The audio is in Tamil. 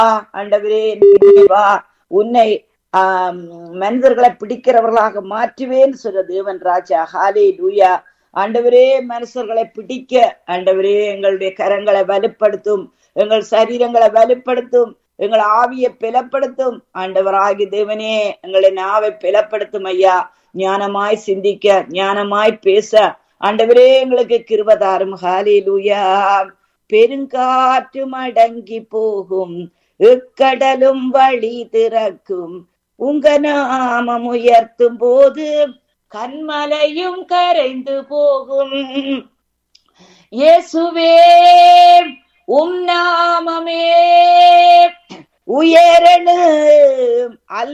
ஆண்டவரே நீ வா உன்னை ஆம், மனிதர்களை பிடிக்கிறவர்களாக மாற்றுவேன்னு சொல்ற தேவன் ராஜா ஹாலே லூயா ஆண்டவரே மனுஷர்களை பிடிக்க ஆண்டவரே எங்களுடைய கரங்களை வலுப்படுத்தும் எங்கள் சரீரங்களை வலுப்படுத்தும் எங்கள் ஆவியை பிளப்படுத்தும் ஆண்டவராகி தேவனே எங்களை நாவை பிளப்படுத்தும் ஐயா ஞானமாய் சிந்திக்க ஞானமாய் பேச ஆண்டவரே எங்களுக்கு கிருபதாரும் ஹாலே லூயா பெருங்காற்றும் அடங்கி போகும் இக்கடலும் வழி திறக்கும் உங்க நாமம் உயர்த்தும் போது கண்மலையும் கரைந்து போகும் இயேசுவே உம் நாமமே உயரணு அல்ல